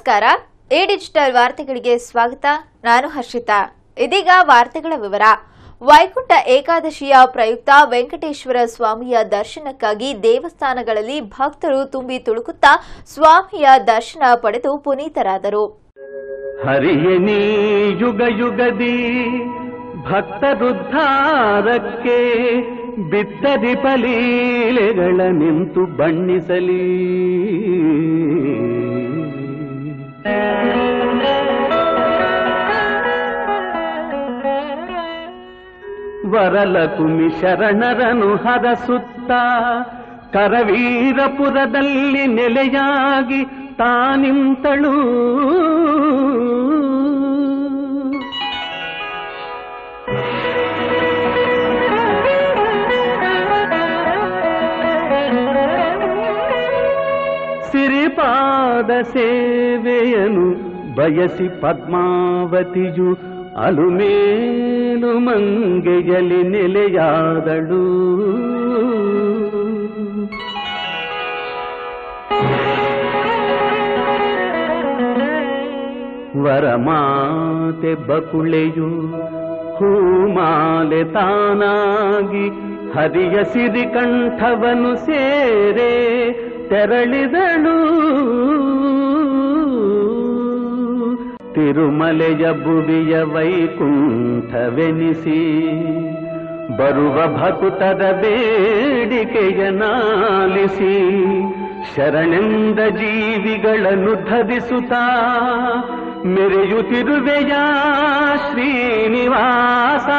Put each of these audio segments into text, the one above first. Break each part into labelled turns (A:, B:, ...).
A: ನಮಸ್ಕಾರ A digital ವಾರ್ತೆಗಳಿಗೆ ಸ್ವಾಗತ ನಾನು ಹರ್ಷಿತಾ ಇದೀಗ ವಾರ್ತೆಗಳ ವಿವರ ವೈಕುಂಠ ಏಕಾದಶಿಯ ಪ್ರಯುಕ್ತ ವೆಂಕಟೇಶ್ವರ ಸ್ವಾಮಿಯ ದರ್ಶನಕ್ಕಾಗಿ ದೇವಸ್ಥಾನಗಳಲ್ಲಿ ಭಕ್ತರು ತುಂಬಿ ತುಳುಕುತ್ತಾ ಸ್ವಾಮಿಯ ದರ್ಶನ ಪಡೆದು ಪುನೀತರಾದರು
B: ಹರಿಯ ನೀ ಯುಗ ಯುಗದಿ ಭಕ್ತರುದ್ಧಾರಕ್ಕೆ ಬಿತ್ತದಿ ಪಲೀಲೆಗಳ ನಿಂತು ಬಣ್ಣಿಸಲಿ ವರಲಕುಮಿ ಶರಣರನು ಹರಸುತ್ತ ಕರವೀರಪುರದಲ್ಲಿ ನೆಲೆಯಾಗಿ ತಾನಿಂತಳು ಸಿರಿಪಾದ ಸೇವೆಯನು ಬಯಸಿ ಪದ್ಮಾವತಿಯು ಅಲುಮೇಲು ಮಂಗೆಯಲಿ ನೆಲೆಯಾದಳು ವರಮಾತೆ ಬಕುಳೆಯು ಹೂಮಾಲೆ ತಾನಾಗಿ ಹರಿಯ ಸಿರಿ ಕಂಠವನು ಸೇರೆ ತೆರಳಿದಳು ತಿರುಮಲೆಯ ಬುವಿಯ ವೈಕುಂಠವೆನಿಸಿ ಬರುವ ಭಕುತರ ಬೇಡಿಕೆಯ ನಾಲಿಸಿ ಶರಣೆಂದ ಜೀವಿಗಳನ್ನು ಧರಿಸುತ್ತಾ ಮೆರೆಯುತ್ತಿರುವೆಯ ಶ್ರೀನಿವಾಸ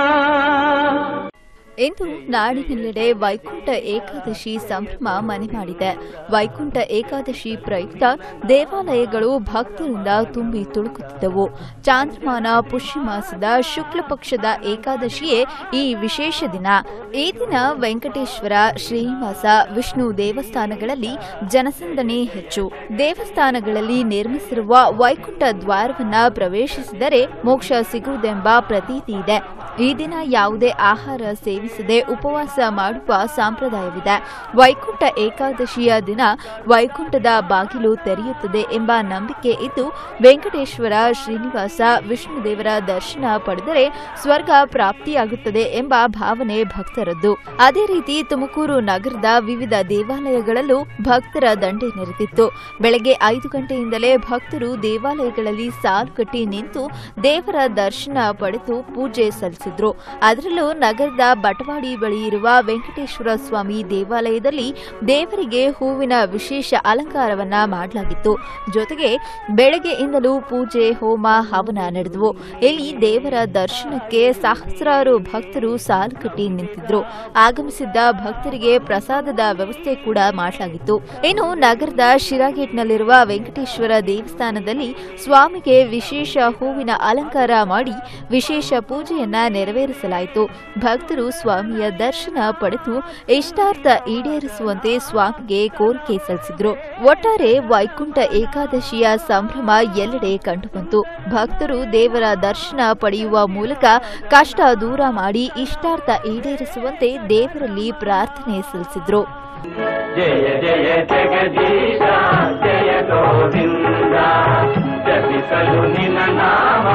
A: ಇಂದು ನಾಡಿನೆಲ್ಲೆಡೆ ವೈಕುಂಠ ಏಕಾದಶಿ ಸಂಭ್ರಮ ಮನೆ ಮಾಡಿದೆ ವೈಕುಂಠ ಏಕಾದಶಿ ಪ್ರಯುಕ್ತ ದೇವಾಲಯಗಳು ಭಕ್ತರಿಂದ ತುಂಬಿ ತುಳುಕುತ್ತಿದ್ದವು ಚಾಂದ್ರಮಾನ ಪುಷ್ಯ ಮಾಸದ ಶುಕ್ಲ ಪಕ್ಷದ ಏಕಾದಶಿಯೇ ಈ ವಿಶೇಷ ದಿನ ಈ ದಿನ ವೆಂಕಟೇಶ್ವರ ಶ್ರೀನಿವಾಸ ವಿಷ್ಣು ದೇವಸ್ಥಾನಗಳಲ್ಲಿ ಜನಸಂದಣಿ ಹೆಚ್ಚು ದೇವಸ್ಥಾನಗಳಲ್ಲಿ ನಿರ್ಮಿಸಿರುವ ವೈಕುಂಠ ದ್ವಾರವನ್ನ ಪ್ರವೇಶಿಸಿದರೆ ಮೋಕ್ಷ ಸಿಗುವುದೆಂಬ ಪ್ರತೀತಿ ಇದೆ ಈ ದಿನ ಯಾವುದೇ ಆಹಾರ ಸೇವಿಸದೆ ಉಪವಾಸ ಮಾಡುವ ಸಂಪ್ರದಾಯವಿದೆ ವೈಕುಂಠ ಏಕಾದಶಿಯ ದಿನ ವೈಕುಂಠದ ಬಾಗಿಲು ತೆರೆಯುತ್ತದೆ ಎಂಬ ನಂಬಿಕೆ ಇದ್ದು ವೆಂಕಟೇಶ್ವರ ಶ್ರೀನಿವಾಸ ವಿಷ್ಣುದೇವರ ದರ್ಶನ ಪಡೆದರೆ ಸ್ವರ್ಗ ಪ್ರಾಪ್ತಿಯಾಗುತ್ತದೆ ಎಂಬ ಭಾವನೆ ಭಕ್ತರದ್ದು ಅದೇ ರೀತಿ ತುಮಕೂರು ನಗರದ ವಿವಿಧ ದೇವಾಲಯಗಳಲ್ಲೂ ಭಕ್ತರ ದಂಡೆ ನೆರೆದಿತ್ತು ಬೆಳಗ್ಗೆ ಐದು ಗಂಟೆಯಿಂದಲೇ ಭಕ್ತರು ದೇವಾಲಯಗಳಲ್ಲಿ ಸಾಲುಗಟ್ಟಿ ನಿಂತು ದೇವರ ದರ್ಶನ ಪಡೆದು ಪೂಜೆ ಸಲ್ಲಿಸಿದ್ರು ಅದರಲ್ಲೂ ನಗರದ ಬಟವಾಡಿ ಬಳಿ ಇರುವ ವೆಂಕಟೇಶ್ವರ ಸ್ವಾಮಿ ದೇವಾಲಯದಲ್ಲಿ ದೇವರಿಗೆ ಹೂವಿನ ವಿಶೇಷ ಅಲಂಕಾರವನ್ನ ಮಾಡಲಾಗಿತ್ತು ಜೊತೆಗೆ ಬೆಳಗ್ಗೆಯಿಂದಲೂ ಪೂಜೆ ಹೋಮ ಹವನ ನಡೆದವು ಇಲ್ಲಿ ದೇವರ ದರ್ಶನಕ್ಕೆ ಸಹಸ್ರಾರು ಭಕ್ತರು ಸಾಲು ಕಟ್ಟಿ ನಿಂತಿದ್ರು ಆಗಮಿಸಿದ್ದ ಭಕ್ತರಿಗೆ ಪ್ರಸಾದದ ವ್ಯವಸ್ಥೆ ಕೂಡ ಮಾಡಲಾಗಿತ್ತು ಇನ್ನು ನಗರದ ಶಿರಾಗೇಟ್ನಲ್ಲಿರುವ ವೆಂಕಟೇಶ್ವರ ದೇವಸ್ಥಾನದಲ್ಲಿ ಸ್ವಾಮಿಗೆ ವಿಶೇಷ ಹೂವಿನ ಅಲಂಕಾರ ಮಾಡಿ ವಿಶೇಷ ಪೂಜೆಯನ್ನ ನೆರವೇರಿಸಲಾಯಿತು ಭಕ್ತರು ಸ್ವಾಮಿಯ ದರ್ಶನ ಪಡೆದು ಇಷ್ಟಾರ್ಥ ಈಡೇರಿಸುವಂತೆ ಸ್ವಾಮಿಗೆ ಕೋರಿಕೆ ಸಲ್ಲಿಸಿದ್ರು ಒಟ್ಟಾರೆ ವೈಕುಂಠ ಏಕಾದಶಿಯ ಸಂಭ್ರಮ ಎಲ್ಲೆಡೆ ಕಂಡುಬಂತು ಭಕ್ತರು ದೇವರ ದರ್ಶನ ಪಡೆಯುವ ಮೂಲಕ ಕಷ್ಟ ದೂರ ಮಾಡಿ ಇಷ್ಟಾರ್ಥ ಈಡೇರಿಸುವಂತೆ ದೇವರಲ್ಲಿ ಪ್ರಾರ್ಥನೆ ಸಲ್ಲಿಸಿದ್ರು
B: ಜಯ ಜಯ ಜಗದೀಶ ಜಯ ಗೋವಿಂದ ಜಪಿಸಲು ನಿನ್ನ ನಾಮ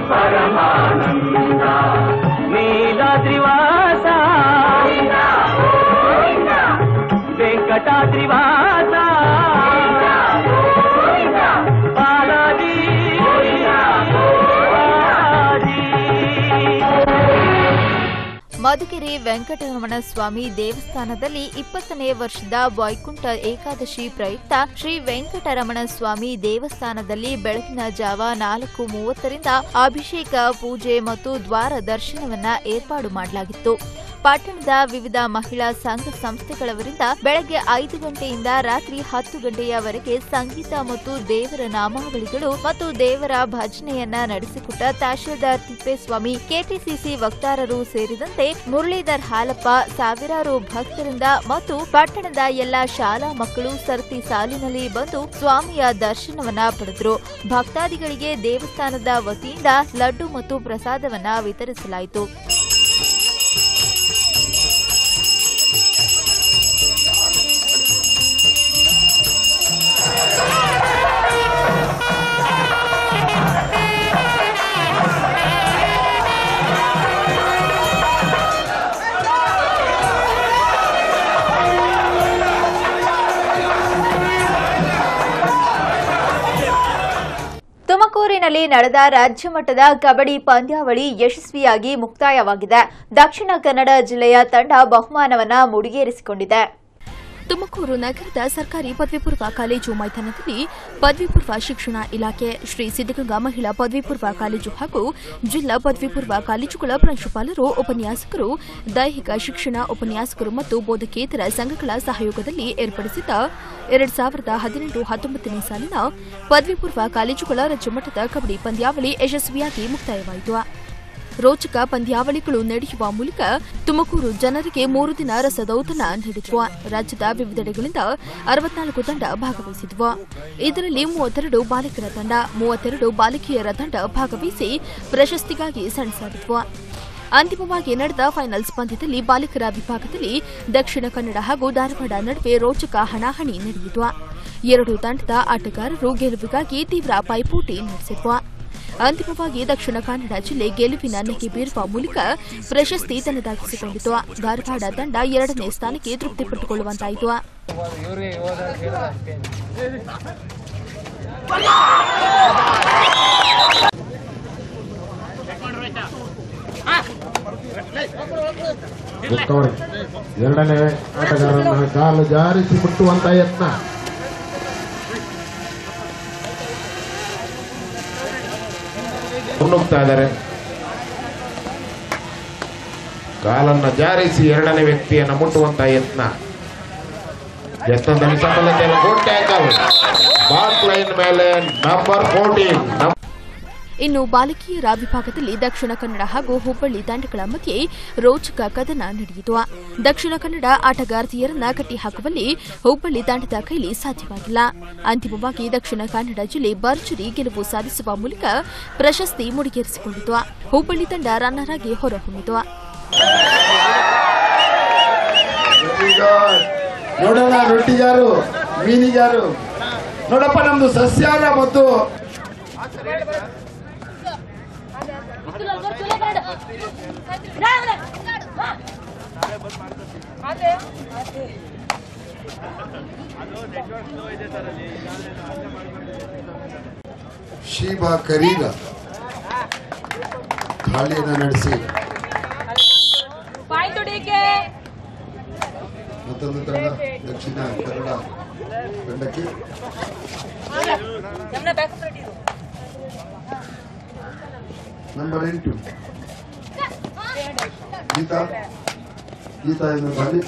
B: ಪರಮಾನಂದ ನೀಲಾದ್ರಿವಾಸ ವೆಂಕಟಾದ್ರಿವಾಸ ಬಾಲಾಜಿ
A: ಮಧುಗಿರಿ ವೆಂಕಟರಮಣ ಸ್ವಾಮಿ ದೇವಸ್ಥಾನದಲ್ಲಿ ಇಪ್ಪತ್ತನೇ ವರ್ಷದ ವೈಕುಂಠ ಏಕಾದಶಿ ಪ್ರಯುಕ್ತ ಶ್ರೀ ವೆಂಕಟರಮಣ ಸ್ವಾಮಿ ದೇವಸ್ಥಾನದಲ್ಲಿ ಬೆಳಗಿನ ಜಾವ ನಾಲ್ಕು ಮೂವತ್ತರಿಂದ ಅಭಿಷೇಕ ಪೂಜೆ ಮತ್ತು ದ್ವಾರ ದರ್ಶನವನ್ನ ಏರ್ಪಾಡು ಮಾಡಲಾಗಿತ್ತು ಪಟ್ಟಣದ ವಿವಿಧ ಮಹಿಳಾ ಸಂಘ ಸಂಸ್ಥೆಗಳವರಿಂದ ಬೆಳಗ್ಗೆ ಐದು ಗಂಟೆಯಿಂದ ರಾತ್ರಿ ಹತ್ತು ಗಂಟೆಯವರೆಗೆ ಸಂಗೀತ ಮತ್ತು ದೇವರ ನಾಮಾವಳಿಗಳು ಮತ್ತು ದೇವರ ಭಜನೆಯನ್ನ ನಡೆಸಿಕೊಟ್ಟ ತಹಶೀಲ್ದಾರ್ ತಿಪ್ಪೇಸ್ವಾಮಿ ಕೆಟಿಸಿಸಿ ವಕ್ತಾರರು ಸೇರಿದಂತೆ ಮುರಳೀಧರ್ ಹಾಲಪ್ಪ ಸಾವಿರಾರು ಭಕ್ತರಿಂದ ಮತ್ತು ಪಟ್ಟಣದ ಎಲ್ಲಾ ಶಾಲಾ ಮಕ್ಕಳು ಸರತಿ ಸಾಲಿನಲ್ಲಿ ಬಂದು ಸ್ವಾಮಿಯ ದರ್ಶನವನ್ನ ಪಡೆದರು ಭಕ್ತಾದಿಗಳಿಗೆ ದೇವಸ್ಥಾನದ ವತಿಯಿಂದ ಲಡ್ಡು ಮತ್ತು ಪ್ರಸಾದವನ್ನ ವಿತರಿಸಲಾಯಿತು ತುಮಕೂರಿನಲ್ಲಿ ನಡೆದ ರಾಜ್ಯ ಮಟ್ಟದ ಕಬಡ್ಡಿ ಪಂದ್ಯಾವಳಿ ಯಶಸ್ವಿಯಾಗಿ ಮುಕ್ತಾಯವಾಗಿದೆ ದಕ್ಷಿಣ ಕನ್ನಡ ಜಿಲ್ಲೆಯ ತಂಡ ಬಹುಮಾನವನ್ನ ಮುಡಿಗೇರಿಸಿಕೊಂಡಿದೆ
C: ತುಮಕೂರು ನಗರದ ಸರ್ಕಾರಿ ಪದವಿ ಪೂರ್ವ ಕಾಲೇಜು ಮೈದಾನದಲ್ಲಿ ಪದವಿ ಪೂರ್ವ ಶಿಕ್ಷಣ ಇಲಾಖೆ ಶ್ರೀ ಸಿದ್ದಗಂಗಾ ಮಹಿಳಾ ಪದವಿ ಪೂರ್ವ ಕಾಲೇಜು ಹಾಗೂ ಜಿಲ್ಲಾ ಪದವಿ ಪೂರ್ವ ಕಾಲೇಜುಗಳ ಪ್ರಾಂಶುಪಾಲರು ಉಪನ್ಯಾಸಕರು ದೈಹಿಕ ಶಿಕ್ಷಣ ಉಪನ್ಯಾಸಕರು ಮತ್ತು ಬೋಧಕೇತರ ಸಂಘಗಳ ಸಹಯೋಗದಲ್ಲಿ ಏರ್ಪಡಿಸಿದ್ದ ಎರಡ್ ಸಾವಿರದ ಹದಿನೆಂಟು ಹತ್ತೊಂಬತ್ತನೇ ಸಾಲಿನ ಪದವಿ ಪೂರ್ವ ಕಾಲೇಜುಗಳ ರಾಜ್ಯಮಟ್ಟದ ಕಬಡ್ಡಿ ಪಂದ್ಯಾವಳಿ ಯಶಸ್ವಿಯಾಗಿ ಮುಕ್ತಾಯವಾಯಿತು ರೋಚಕ ಪಂದ್ಯಾವಳಿಗಳು ನಡೆಯುವ ಮೂಲಕ ತುಮಕೂರು ಜನರಿಗೆ ಮೂರು ದಿನ ರಸದೌತಣ ನೀಡಿದ್ವು ರಾಜ್ಯದ ವಿವಿಧೆಡೆಗಳಿಂದ ಅರವತ್ನಾಲ್ಕು ತಂಡ ಭಾಗವಹಿಸಿದ್ವು ಇದರಲ್ಲಿ ಮೂವತ್ತೆರಡು ಬಾಲಕರ ತಂಡ ಮೂವತ್ತೆರಡು ಬಾಲಕಿಯರ ತಂಡ ಭಾಗವಹಿಸಿ ಪ್ರಶಸ್ತಿಗಾಗಿ ಸೆಣಸಾಡಿದ್ವು ಅಂತಿಮವಾಗಿ ನಡೆದ ಫೈನಲ್ಸ್ ಪಂದ್ಯದಲ್ಲಿ ಬಾಲಕರ ವಿಭಾಗದಲ್ಲಿ ದಕ್ಷಿಣ ಕನ್ನಡ ಹಾಗೂ ಧಾರವಾಡ ನಡುವೆ ರೋಚಕ ಹಣಾಹಣಿ ನಡೆಯಿತು ಎರಡು ತಂಡದ ಆಟಗಾರರು ಗೆಲುವಿಗಾಗಿ ತೀವ್ರ ಪೈಪೋಟಿ ನಡೆಸಿದ್ವು ಅಂತಿಮವಾಗಿ ದಕ್ಷಿಣ ಕನ್ನಡ ಜಿಲ್ಲೆ ಗೆಲುವಿನ ನೆಗೆ ಬೀರುವ ಮೂಲಕ ಪ್ರಶಸ್ತಿ ತನ್ನದಾಗಿಸಿಕೊಂಡಿತು ಧಾರವಾಡ ತಂಡ ಎರಡನೇ ಸ್ಥಾನಕ್ಕೆ ತೃಪ್ತಿಪಟ್ಟುಕೊಳ್ಳುವಂತಾಯಿತು
D: ರಿಕವರಿ ಎರಡನೇ ಆಟಗಾರನ ಕಾಲು ಜಾರಿಸಿ ಮುಟ್ಟುವಂತ ಯತ್ನ ಮುನ್ನುಗ್ತಾ ಇದ್ದಾರೆ ಕಾಲನ್ನ ಜಾರಿಸಿ ಎರಡನೇ ವ್ಯಕ್ತಿಯನ್ನ ಮುಟ್ಟುವಂತ ಯತ್ನ ಯತ್ನದಲ್ಲಿ ಸಫಲತೆ ಗುಡ್ ಟ್ಯಾಕಲ್ ಬಾಕ್ ಲೈನ್ ಮೇಲೆ ನಂಬರ್ ಫೋರ್ಟೀನ್
C: ಇನ್ನು ಬಾಲಕಿಯರ ವಿಭಾಗದಲ್ಲಿ ದಕ್ಷಿಣ ಕನ್ನಡ ಹಾಗೂ ಹುಬ್ಬಳ್ಳಿ ತಂಡಗಳ ಮಧ್ಯೆ ರೋಚಕ ಕದನ ನಡೆಯಿತು ದಕ್ಷಿಣ ಕನ್ನಡ ಆಟಗಾರ್ತಿಯರನ್ನ ಕಟ್ಟಿಹಾಕುವಲ್ಲಿ ಹುಬ್ಬಳ್ಳಿ ತಂಡದ ಕೈಲಿ ಸಾಧ್ಯವಾಗಿಲ್ಲ ಅಂತಿಮವಾಗಿ ದಕ್ಷಿಣ ಕನ್ನಡ ಜಿಲ್ಲೆ ಭರ್ಜರಿ ಗೆಲುವು ಸಾಧಿಸುವ ಮೂಲಕ ಪ್ರಶಸ್ತಿ ಮುಡಿಗೇರಿಸಿಕೊಂಡಿತು ಹುಬ್ಬಳ್ಳಿ ತಂಡ ರನ್ನರ್ ಆಗಿ ಹೊರಹೊಮ್ಮಿತು
E: ನೋಡೋಣ ರೊಟ್ಟಿಗಾರು ಮೀನಿಗಾರು ನೋಡಪ್ಪ ನಮ್ದು ಸಸ್ಯಾಹಾರ ಮತ್ತು ಶೀಬಾ ಕರೀರ ದಾಳಿಯನ್ನು ನಡೆಸಿ ಮತ್ತೊಂದು ತಂಡ ದಕ್ಷಿಣ ಕನ್ನಡ ತಂಡಕ್ಕೆ ನಂಬರ್ ಎಂಟು ಗೀತಾ ಗೀತಾ ಎಂದು ದಾಳಿ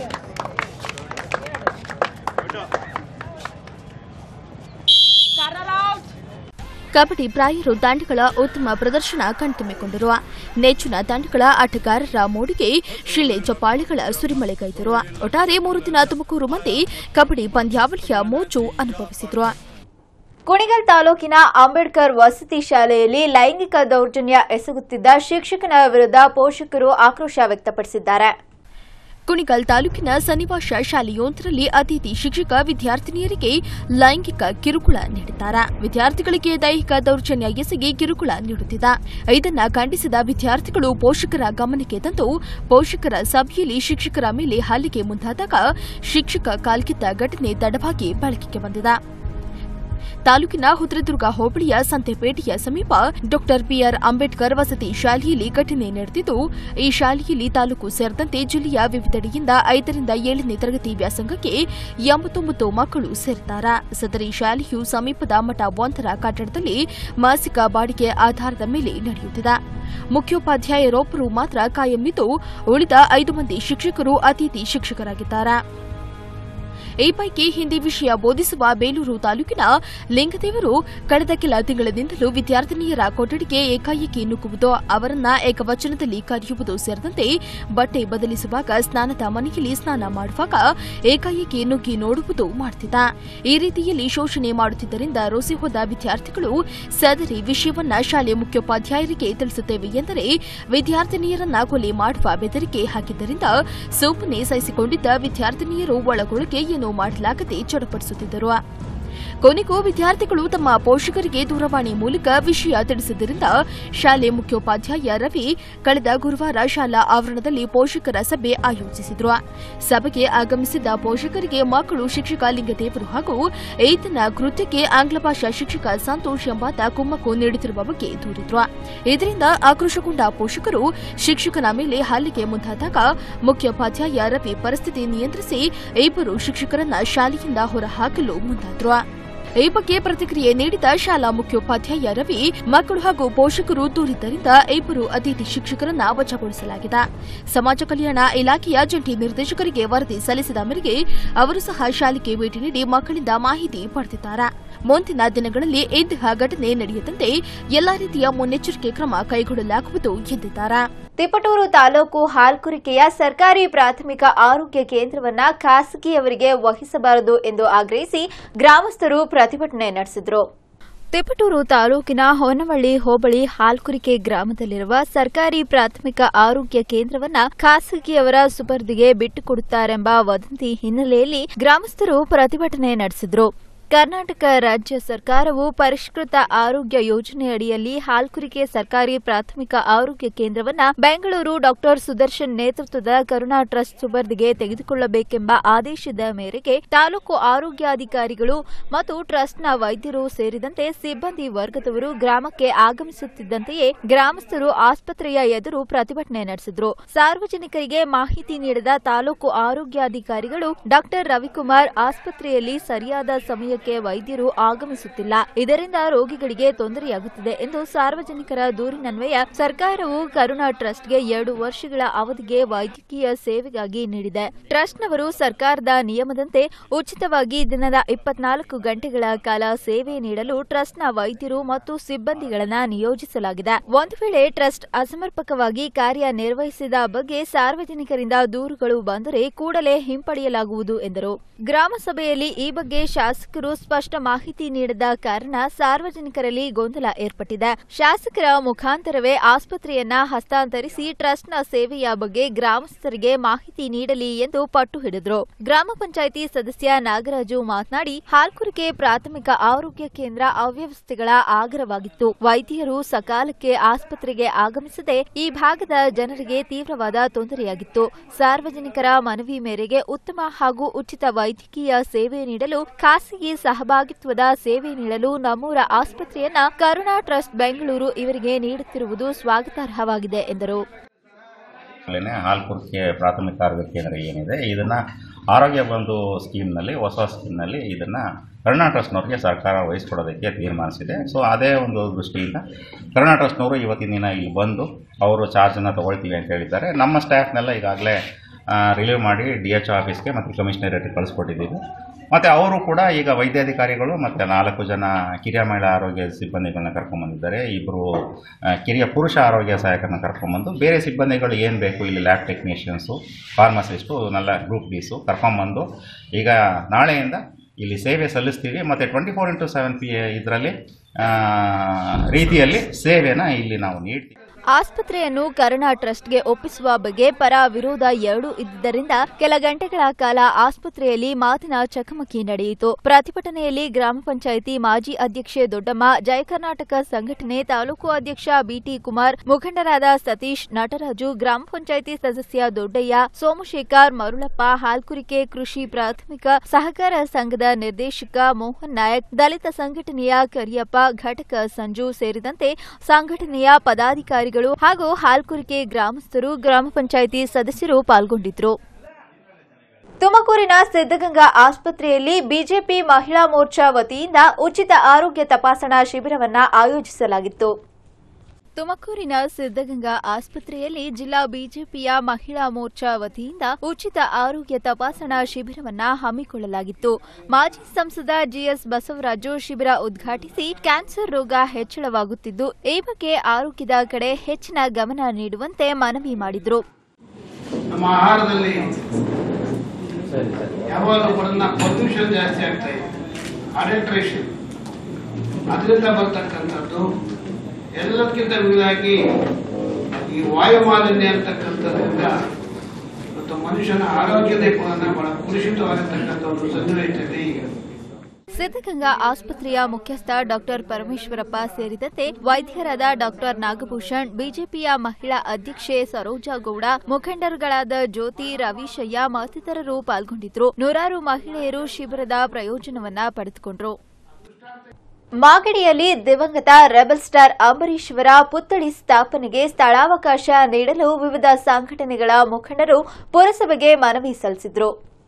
C: ಕಬಡ್ಡಿ ಪ್ರಾಯರು ತಂಡಗಳ ಉತ್ತಮ ಪ್ರದರ್ಶನ ಕಣ್ತುಂಬಿಕೊಂಡರು ನೆಚ್ಚಿನ ತಂಡಗಳ ಆಟಗಾರರ ಮೋಡಿಗೆ ಶಿಲೆ ಚಪ್ಪಾಳೆಗಳ ಸುರಿಮಳೆಗೈದರು ಒಟ್ಟಾರೆ ಮೂರು ದಿನ ತುಮಕೂರು ಮಂದಿ ಕಬಡ್ಡಿ ಪಂದ್ಯಾವಳಿಯ ಮೋಜು ಅನುಭವಿಸಿದ್ರು
A: ಕುಣಿಗಲ್ ತಾಲೂಕಿನ ಅಂಬೇಡ್ಕರ್ ವಸತಿ ಶಾಲೆಯಲ್ಲಿ ಲೈಂಗಿಕ ದೌರ್ಜನ್ಯ ಎಸಗುತ್ತಿದ್ದ ಶಿಕ್ಷಕನ ವಿರುದ್ಧ ಪೋಷಕರು ಆಕ್ರೋಶ ವ್ಯಕ್ತಪಡಿಸಿದ್ದಾರೆ
C: ಕುಣಿಗಲ್ ತಾಲೂಕಿನ ಸನ್ನಿವಾಸ ಶಾಲೆಯೊಂದರಲ್ಲಿ ಅತಿಥಿ ಶಿಕ್ಷಕ ವಿದ್ಯಾರ್ಥಿನಿಯರಿಗೆ ಲೈಂಗಿಕ ಕಿರುಕುಳ ನೀಡಿದ್ದಾರೆ ವಿದ್ಯಾರ್ಥಿಗಳಿಗೆ ದೈಹಿಕ ದೌರ್ಜನ್ಯ ಎಸಗಿ ಕಿರುಕುಳ ನೀಡುತ್ತಿದ್ದ ಇದನ್ನ ಖಂಡಿಸಿದ ವಿದ್ಯಾರ್ಥಿಗಳು ಪೋಷಕರ ಗಮನಕ್ಕೆ ತಂದು ಪೋಷಕರ ಸಭೆಯಲ್ಲಿ ಶಿಕ್ಷಕರ ಮೇಲೆ ಹಲ್ಲೆಗೆ ಮುಂದಾದಾಗ ಶಿಕ್ಷಕ ಕಾಲ್ಕಿತ್ತ ಘಟನೆ ತಡವಾಗಿ ಬೆಳಕಿಗೆ ಬಂದಿದೆ ತಾಲೂಕಿನ ಹುತ್ರದುರ್ಗ ಹೋಬಳಿಯ ಸಂತೆಪೇಟೆಯ ಸಮೀಪ ಡಾಕ್ಟರ್ ಬಿಆರ್ ಅಂಬೇಡ್ಕರ್ ವಸತಿ ಶಾಲೆಯಲ್ಲಿ ಘಟನೆ ನಡೆದಿದ್ದು ಈ ಶಾಲೆಯಲ್ಲಿ ತಾಲೂಕು ಸೇರಿದಂತೆ ಜಿಲ್ಲೆಯ ವಿವಿಧೆಡೆಯಿಂದ ಐದರಿಂದ ಏಳನೇ ತರಗತಿ ವ್ಯಾಸಂಗಕ್ಕೆ ಎಂಬತ್ತೊಂಬತ್ತು ಮಕ್ಕಳು ಸೇರಿದ್ದಾರೆ ಸದರಿ ಶಾಲೆಯು ಸಮೀಪದ ಮಠ ಒಂದರ ಕಟ್ಟಡದಲ್ಲಿ ಮಾಸಿಕ ಬಾಡಿಗೆ ಆಧಾರದ ಮೇಲೆ ನಡೆಯುತ್ತಿದೆ ಮುಖ್ಯೋಪಾಧ್ಯಾಯರೊಬ್ಬರು ಮಾತ್ರ ಕಾಯಂವಿದ್ದು ಉಳಿದ ಐದು ಮಂದಿ ಶಿಕ್ಷಕರು ಅತಿಥಿ ಶಿಕ್ಷಕರಾಗಿದ್ದಾರೆ ಈ ಪೈಕಿ ಹಿಂದಿ ವಿಷಯ ಬೋಧಿಸುವ ಬೇಲೂರು ತಾಲೂಕಿನ ಲಿಂಗದೇವರು ಕಳೆದ ಕೆಲ ತಿಂಗಳಿನಿಂದಲೂ ವಿದ್ಯಾರ್ಥಿನಿಯರ ಕೊಠಡಿಗೆ ಏಕಾಏಕಿ ನುಗ್ಗುವುದು ಅವರನ್ನ ಏಕವಚನದಲ್ಲಿ ಕರೆಯುವುದು ಸೇರಿದಂತೆ ಬಟ್ಟೆ ಬದಲಿಸುವಾಗ ಸ್ನಾನದ ಮನೆಯಲ್ಲಿ ಸ್ನಾನ ಮಾಡುವಾಗ ಏಕಾಏಕಿ ನುಗ್ಗಿ ನೋಡುವುದು ಮಾಡುತ್ತಿದ್ದ ಈ ರೀತಿಯಲ್ಲಿ ಶೋಷಣೆ ಮಾಡುತ್ತಿದ್ದರಿಂದ ರೋಸಿ ಹೋದ ವಿದ್ಯಾರ್ಥಿಗಳು ಸದರಿ ವಿಷಯವನ್ನ ಶಾಲೆ ಮುಖ್ಯೋಪಾಧ್ಯಾಯರಿಗೆ ತಿಳಿಸುತ್ತೇವೆ ಎಂದರೆ ವಿದ್ಯಾರ್ಥಿನಿಯರನ್ನ ಕೊಲೆ ಮಾಡುವ ಬೆದರಿಕೆ ಹಾಕಿದ್ದರಿಂದ ಸುಮ್ಮನೆ ಸಹಿಸಿಕೊಂಡಿದ್ದ ವಿದ್ಯಾರ್ಥಿನಿಯರು ಒಳಗೊಳಗೆ ಏನೂ ಮಾಡಲಾಗದೆ ಚಡಪಡಿಸುತ್ತಿದ್ದರು ಕೊನೆಗೂ ವಿದ್ಯಾರ್ಥಿಗಳು ತಮ್ಮ ಪೋಷಕರಿಗೆ ದೂರವಾಣಿ ಮೂಲಕ ವಿಷಯ ತಿಳಿಸಿದ್ದರಿಂದ ಶಾಲೆ ಮುಖ್ಯೋಪಾಧ್ಯಾಯ ರವಿ ಕಳೆದ ಗುರುವಾರ ಶಾಲಾ ಆವರಣದಲ್ಲಿ ಪೋಷಕರ ಸಭೆ ಆಯೋಜಿಸಿದ್ರು ಸಭೆಗೆ ಆಗಮಿಸಿದ್ದ ಪೋಷಕರಿಗೆ ಮಕ್ಕಳು ಶಿಕ್ಷಕ ಲಿಂಗದೇವರು ಹಾಗೂ ಈತನ ಕೃತ್ಯಕ್ಕೆ ಆಂಗ್ಲ ಭಾಷಾ ಶಿಕ್ಷಕ ಸಂತೋಷ್ ಎಂಬಾತ ಕುಮ್ಮಕ್ಕು ನೀಡುತ್ತಿರುವ ಬಗ್ಗೆ ದೂರಿದ್ರು ಇದರಿಂದ ಆಕ್ರೋಶಗೊಂಡ ಪೋಷಕರು ಶಿಕ್ಷಕನ ಮೇಲೆ ಹಲ್ಲೆಗೆ ಮುಂದಾದಾಗ ಮುಖ್ಯೋಪಾಧ್ಯಾಯ ರವಿ ಪರಿಸ್ಥಿತಿ ನಿಯಂತ್ರಿಸಿ ಇಬ್ಬರು ಶಿಕ್ಷಕರನ್ನ ಶಾಲೆಯಿಂದ ಹೊರಹಾಕಲು ಮುಂದಾದ್ರು ಈ ಬಗ್ಗೆ ಪ್ರತಿಕ್ರಿಯೆ ನೀಡಿದ ಶಾಲಾ ಮುಖ್ಯೋಪಾಧ್ಯಾಯ ರವಿ ಮಕ್ಕಳು ಹಾಗೂ ಪೋಷಕರು ದೂರಿದ್ದರಿಂದ ಇಬ್ಬರು ಅತಿಥಿ ಶಿಕ್ಷಕರನ್ನ ವಜಾಗೊಳಿಸಲಾಗಿದೆ ಸಮಾಜ ಕಲ್ಯಾಣ ಇಲಾಖೆಯ ಜಂಟಿ ನಿರ್ದೇಶಕರಿಗೆ ವರದಿ ಸಲ್ಲಿಸಿದ ಮೇರೆಗೆ ಅವರು ಸಹ ಶಾಲೆಗೆ ಭೇಟಿ ನೀಡಿ ಮಕ್ಕಳಿಂದ ಮಾಹಿತಿ ಪಡೆದಿದ್ದಾರೆ ಮುಂದಿನ ದಿನಗಳಲ್ಲಿ ಇಂತಹ ಘಟನೆ ನಡೆಯದಂತೆ ಎಲ್ಲಾ ರೀತಿಯ ಮುನ್ನೆಚ್ಚರಿಕೆ ಕ್ರಮ ಕೈಗೊಳ್ಳಲಾಗುವುದು ಎಂದಿದ್ದಾರೆ
A: ತಿಪಟೂರು ತಾಲೂಕು ಹಾಲ್ಕುರಿಕೆಯ ಸರ್ಕಾರಿ ಪ್ರಾಥಮಿಕ ಆರೋಗ್ಯ ಕೇಂದ್ರವನ್ನ ಖಾಸಗಿಯವರಿಗೆ ವಹಿಸಬಾರದು ಎಂದು ಆಗ್ರಹಿಸಿ ಗ್ರಾಮಸ್ಥರು ಪ್ರತಿಭಟನೆ ನಡೆಸಿದರು ತಿಪಟೂರು ತಾಲೂಕಿನ ಹೊನ್ನವಳ್ಳಿ ಹೋಬಳಿ ಹಾಲ್ಕುರಿಕೆ ಗ್ರಾಮದಲ್ಲಿರುವ ಸರ್ಕಾರಿ ಪ್ರಾಥಮಿಕ ಆರೋಗ್ಯ ಕೇಂದ್ರವನ್ನ ಖಾಸಗಿಯವರ ಸುಪರ್ದಿಗೆ ಬಿಟ್ಟುಕೊಡುತ್ತಾರೆಂಬ ವದಂತಿ ಹಿನ್ನೆಲೆಯಲ್ಲಿ ಗ್ರಾಮಸ್ಥರು ಪ್ರತಿಭಟನೆ ನಡೆಸಿದರು ಕರ್ನಾಟಕ ರಾಜ್ಯ ಸರ್ಕಾರವು ಪರಿಷ್ಕೃತ ಆರೋಗ್ಯ ಯೋಜನೆಯಡಿಯಲ್ಲಿ ಹಾಲ್ಕುರಿಕೆ ಸರ್ಕಾರಿ ಪ್ರಾಥಮಿಕ ಆರೋಗ್ಯ ಕೇಂದ್ರವನ್ನ ಬೆಂಗಳೂರು ಡಾಕ್ಟರ್ ಸುದರ್ಶನ್ ನೇತೃತ್ವದ ಕರುಣಾ ಟ್ರಸ್ಟ್ ಸುಪರ್ದಿಗೆ ತೆಗೆದುಕೊಳ್ಳಬೇಕೆಂಬ ಆದೇಶದ ಮೇರೆಗೆ ತಾಲೂಕು ಆರೋಗ್ಯಾಧಿಕಾರಿಗಳು ಮತ್ತು ಟ್ರಸ್ಟ್ನ ವೈದ್ಯರು ಸೇರಿದಂತೆ ಸಿಬ್ಬಂದಿ ವರ್ಗದವರು ಗ್ರಾಮಕ್ಕೆ ಆಗಮಿಸುತ್ತಿದ್ದಂತೆಯೇ ಗ್ರಾಮಸ್ಥರು ಆಸ್ಪತ್ರೆಯ ಎದುರು ಪ್ರತಿಭಟನೆ ನಡೆಸಿದ್ರು ಸಾರ್ವಜನಿಕರಿಗೆ ಮಾಹಿತಿ ನೀಡಿದ ತಾಲೂಕು ಆರೋಗ್ಯಾಧಿಕಾರಿಗಳು ಡಾಕ್ಟರ್ ರವಿಕುಮಾರ್ ಆಸ್ಪತ್ರೆಯಲ್ಲಿ ಸರಿಯಾದ ಸಮಯಕ್ಕೆ ವೈದ್ಯರು ಆಗಮಿಸುತ್ತಿಲ್ಲ ಇದರಿಂದ ರೋಗಿಗಳಿಗೆ ತೊಂದರೆಯಾಗುತ್ತಿದೆ ಎಂದು ಸಾರ್ವಜನಿಕರ ದೂರಿನನ್ವಯ ಸರ್ಕಾರವು ಕರುಣಾ ಟ್ರಸ್ಟ್ಗೆ ಎರಡು ವರ್ಷಗಳ ಅವಧಿಗೆ ವೈದ್ಯಕೀಯ ಸೇವೆಗಾಗಿ ನೀಡಿದೆ ಟ್ರಸ್ಟ್ನವರು ಸರ್ಕಾರದ ನಿಯಮದಂತೆ ಉಚಿತವಾಗಿ ದಿನದ ಇಪ್ಪತ್ನಾಲ್ಕು ಗಂಟೆಗಳ ಕಾಲ ಸೇವೆ ನೀಡಲು ಟ್ರಸ್ಟ್ನ ವೈದ್ಯರು ಮತ್ತು ಸಿಬ್ಬಂದಿಗಳನ್ನ ನಿಯೋಜಿಸಲಾಗಿದೆ ಒಂದು ವೇಳೆ ಟ್ರಸ್ಟ್ ಅಸಮರ್ಪಕವಾಗಿ ಕಾರ್ಯನಿರ್ವಹಿಸಿದ ಬಗ್ಗೆ ಸಾರ್ವಜನಿಕರಿಂದ ದೂರುಗಳು ಬಂದರೆ ಕೂಡಲೇ ಹಿಂಪಡೆಯಲಾಗುವುದು ಎಂದರು ಗ್ರಾಮ ಸಭೆಯಲ್ಲಿ ಈ ಬಗ್ಗೆ ಶಾಸಕರು ಸ್ಪಷ್ಟ ಮಾಹಿತಿ ನೀಡದ ಕಾರಣ ಸಾರ್ವಜನಿಕರಲ್ಲಿ ಗೊಂದಲ ಏರ್ಪಟ್ಟಿದೆ ಶಾಸಕರ ಮುಖಾಂತರವೇ ಆಸ್ಪತ್ರೆಯನ್ನ ಹಸ್ತಾಂತರಿಸಿ ಟ್ರಸ್ಟ್ನ ಸೇವೆಯ ಬಗ್ಗೆ ಗ್ರಾಮಸ್ಥರಿಗೆ ಮಾಹಿತಿ ನೀಡಲಿ ಎಂದು ಪಟ್ಟು ಹಿಡಿದ್ರು ಗ್ರಾಮ ಪಂಚಾಯಿತಿ ಸದಸ್ಯ ನಾಗರಾಜು ಮಾತನಾಡಿ ಹಾಲ್ಕುರಿಕೆ ಪ್ರಾಥಮಿಕ ಆರೋಗ್ಯ ಕೇಂದ್ರ ಅವ್ಯವಸ್ಥೆಗಳ ಆಗರವಾಗಿತ್ತು ವೈದ್ಯರು ಸಕಾಲಕ್ಕೆ ಆಸ್ಪತ್ರೆಗೆ ಆಗಮಿಸದೆ ಈ ಭಾಗದ ಜನರಿಗೆ ತೀವ್ರವಾದ ತೊಂದರೆಯಾಗಿತ್ತು ಸಾರ್ವಜನಿಕರ ಮನವಿ ಮೇರೆಗೆ ಉತ್ತಮ ಹಾಗೂ ಉಚಿತ ವೈದ್ಯಕೀಯ ಸೇವೆ ನೀಡಲು ಖಾಸಗಿ ಸಹಭಾಗಿತ್ವದ ಸೇವೆ ನೀಡಲು ನಮ್ಮೂರ ಆಸ್ಪತ್ರೆಯನ್ನ ಕರುಣಾ ಟ್ರಸ್ಟ್ ಬೆಂಗಳೂರು ಇವರಿಗೆ ನೀಡುತ್ತಿರುವುದು ಸ್ವಾಗತಾರ್ಹವಾಗಿದೆ ಎಂದರು
F: ಅಲ್ಲೇ ಹಾಲ್ಕುರ್ಕೆ ಪ್ರಾಥಮಿಕ ಆರೋಗ್ಯ ಕೇಂದ್ರ ಏನಿದೆ ಇದನ್ನು ಆರೋಗ್ಯ ಬಂಧು ಸ್ಕೀಮ್ನಲ್ಲಿ ಹೊಸ ಸ್ಕೀಮ್ನಲ್ಲಿ ಇದನ್ನು ಕರುಣಾ ಟ್ರಸ್ಟ್ನವ್ರಿಗೆ ಸರ್ಕಾರ ವಹಿಸ್ಕೊಡೋದಕ್ಕೆ ತೀರ್ಮಾನಿಸಿದೆ ಸೊ ಅದೇ ಒಂದು ದೃಷ್ಟಿಯಿಂದ ಕರುಣಾ ಟ್ರಸ್ಟ್ನವರು ಇವತ್ತಿನ ದಿನ ಇಲ್ಲಿ ಬಂದು ಅವರು ಚಾರ್ಜನ್ನು ತೊಗೊಳ್ತೀವಿ ಅಂತ ಹೇಳಿದ್ದಾರೆ ನಮ್ಮ ಸ್ಟಾಫ್ನೆಲ್ಲ ಈಗಾಗಲೇ ರಿಲೀವ್ ಮಾಡಿ ಡಿ ಎಚ್ ಆಫೀಸ್ಗೆ ಮತ್ತು ಕಮಿಷನರೇಟ್ಗೆ ಕಳಿಸ್ಕೊಟ್ಟಿದ್ದೀವಿ ಮತ್ತು ಅವರು ಕೂಡ ಈಗ ವೈದ್ಯಾಧಿಕಾರಿಗಳು ಮತ್ತು ನಾಲ್ಕು ಜನ ಕಿರಿಯ ಮಹಿಳಾ ಆರೋಗ್ಯ ಸಿಬ್ಬಂದಿಗಳನ್ನ ಕರ್ಕೊಂಬಂದಿದ್ದಾರೆ ಇಬ್ಬರು ಕಿರಿಯ ಪುರುಷ ಆರೋಗ್ಯ ಸಹಾಯಕರನ್ನ ಕರ್ಕೊಂಬಂದು ಬೇರೆ ಸಿಬ್ಬಂದಿಗಳು ಏನು ಬೇಕು ಇಲ್ಲಿ ಲ್ಯಾಬ್ ಟೆಕ್ನಿಷಿಯನ್ಸು ಫಾರ್ಮಸಿಸ್ಟು ನಲ್ಲ ಗ್ರೂಪ್ ಡಿಸು ಕರ್ಕೊಂಬಂದು ಈಗ ನಾಳೆಯಿಂದ ಇಲ್ಲಿ ಸೇವೆ ಸಲ್ಲಿಸ್ತೀವಿ ಮತ್ತು ಟ್ವೆಂಟಿ ಫೋರ್ ಇಂಟು ಸೆವೆನ್ ಪಿ ಇದರಲ್ಲಿ ರೀತಿಯಲ್ಲಿ ಸೇವೆನ ಇಲ್ಲಿ ನಾವು ನೀಡ್ತೀವಿ
A: ಆಸ್ಪತ್ರೆಯನ್ನು ಕರುಣಾ ಟ್ರಸ್ಟ್ಗೆ ಒಪ್ಪಿಸುವ ಬಗ್ಗೆ ಪರ ವಿರೋಧ ಎರಡೂ ಇದ್ದುದರಿಂದ ಕೆಲ ಗಂಟೆಗಳ ಕಾಲ ಆಸ್ಪತ್ರೆಯಲ್ಲಿ ಮಾತಿನ ಚಕಮಕಿ ನಡೆಯಿತು ಪ್ರತಿಭಟನೆಯಲ್ಲಿ ಗ್ರಾಮ ಪಂಚಾಯಿತಿ ಮಾಜಿ ಅಧ್ಯಕ್ಷೆ ದೊಡ್ಡಮ್ಮ ಜಯ ಕರ್ನಾಟಕ ಸಂಘಟನೆ ತಾಲೂಕು ಅಧ್ಯಕ್ಷ ಬಿಟಿ ಕುಮಾರ್ ಮುಖಂಡರಾದ ಸತೀಶ್ ನಟರಾಜು ಗ್ರಾಮ ಪಂಚಾಯಿತಿ ಸದಸ್ಯ ದೊಡ್ಡಯ್ಯ ಸೋಮಶೇಖರ್ ಮರುಳಪ್ಪ ಹಾಲ್ಕುರಿಕೆ ಕೃಷಿ ಪ್ರಾಥಮಿಕ ಸಹಕಾರ ಸಂಘದ ನಿರ್ದೇಶಕ ಮೋಹನ್ ನಾಯಕ್ ದಲಿತ ಸಂಘಟನೆಯ ಕರಿಯಪ್ಪ ಘಟಕ ಸಂಜು ಸೇರಿದಂತೆ ಸಂಘಟನೆಯ ಪದಾಧಿಕಾರಿಗಳು ಹಾಗೂ ಹಾಲ್ಕುರಿಕೆ ಗ್ರಾಮಸ್ಥರು ಗ್ರಾಮ ಪಂಚಾಯಿತಿ ಸದಸ್ಯರು ಪಾಲ್ಗೊಂಡಿದ್ರು ತುಮಕೂರಿನ ಸಿದ್ದಗಂಗಾ ಆಸ್ಪತ್ರೆಯಲ್ಲಿ ಬಿಜೆಪಿ ಮಹಿಳಾ ಮೋರ್ಚಾ ವತಿಯಿಂದ ಉಚಿತ ಆರೋಗ್ಯ ತಪಾಸಣಾ ಶಿಬಿರವನ್ನ ಆಯೋಜಿಸಲಾಗಿತ್ತು ತುಮಕೂರಿನ ಸಿದ್ದಗಂಗಾ ಆಸ್ಪತ್ರೆಯಲ್ಲಿ ಜಿಲ್ಲಾ ಬಿಜೆಪಿಯ ಮಹಿಳಾ ಮೋರ್ಚಾ ವತಿಯಿಂದ ಉಚಿತ ಆರೋಗ್ಯ ತಪಾಸಣಾ ಶಿಬಿರವನ್ನ ಹಮ್ಮಿಕೊಳ್ಳಲಾಗಿತ್ತು ಮಾಜಿ ಸಂಸದ ಜಿಎಸ್ ಬಸವರಾಜು ಶಿಬಿರ ಉದ್ಘಾಟಿಸಿ ಕ್ಯಾನ್ಸರ್ ರೋಗ ಹೆಚ್ಚಳವಾಗುತ್ತಿದ್ದು ಈ ಬಗ್ಗೆ ಆರೋಗ್ಯದ ಕಡೆ ಹೆಚ್ಚಿನ ಗಮನ ನೀಡುವಂತೆ ಮನವಿ ಮಾಡಿದರು
G: ನಮ್ಮ ಆಹಾರದಲ್ಲಿ ಯಾವಾಗಲೂ ಬರೋದನ್ನ ಪೊಲ್ಯೂಷನ್ ಜಾಸ್ತಿ ಆಗ್ತಾ ಇದೆ ಅಡಲ್ಟ್ರೇಷನ್ ಅದರಿಂದ ಬರ್ತಕ್ಕಂಥದ್ದು ಎಲ್ಲದಕ್ಕಿಂತ ಮಿಗಿಲಾಗಿ ಈ ವಾಯು ಮಾಲಿನ್ಯ ಅಂತಕ್ಕಂಥದ್ರಿಂದ ಮತ್ತು ಮನುಷ್ಯನ ಆರೋಗ್ಯದ ಕೂಡ ಬಹಳ ಕುಲುಷಿತವಾಗಿರ್ತಕ್ಕಂಥ ಒಂದು ಸನ್ನಿವೇಶದಲ್ಲಿ ಈಗ
A: ಸಿದ್ದಗಂಗಾ ಆಸ್ಪತ್ರೆಯ ಮುಖ್ಯಸ್ಥ ಡಾಕ್ಟರ್ ಪರಮೇಶ್ವರಪ್ಪ ಸೇರಿದಂತೆ ವೈದ್ಯರಾದ ಡಾಕ್ಟರ್ ನಾಗಭೂಷಣ್ ಬಿಜೆಪಿಯ ಮಹಿಳಾ ಅಧ್ಯಕ್ಷೆ ಸರೋಜಾ ಗೌಡ ಮುಖಂಡರುಗಳಾದ ಜ್ಯೋತಿ ರವಿಶಯ್ಯ ಮತ್ತಿತರರು ಪಾಲ್ಗೊಂಡಿದ್ರು ನೂರಾರು ಮಹಿಳೆಯರು ಶಿಬಿರದ ಪ್ರಯೋಜನವನ್ನ ಪಡೆದುಕೊಂಡ್ರು ಮಾಗಡಿಯಲ್ಲಿ ದಿವಂಗತ ರೆಬಲ್ ಸ್ಟಾರ್ ಅಂಬರೀಶ್ ಅವರ ಪುತ್ಥಳಿ ಸ್ಥಾಪನೆಗೆ ಸ್ಥಳಾವಕಾಶ ನೀಡಲು ವಿವಿಧ ಸಂಘಟನೆಗಳ ಮುಖಂಡರು ಪುರಸಭೆಗೆ ಮನವಿ ಸಲ್ಲಿಸಿದ್ರು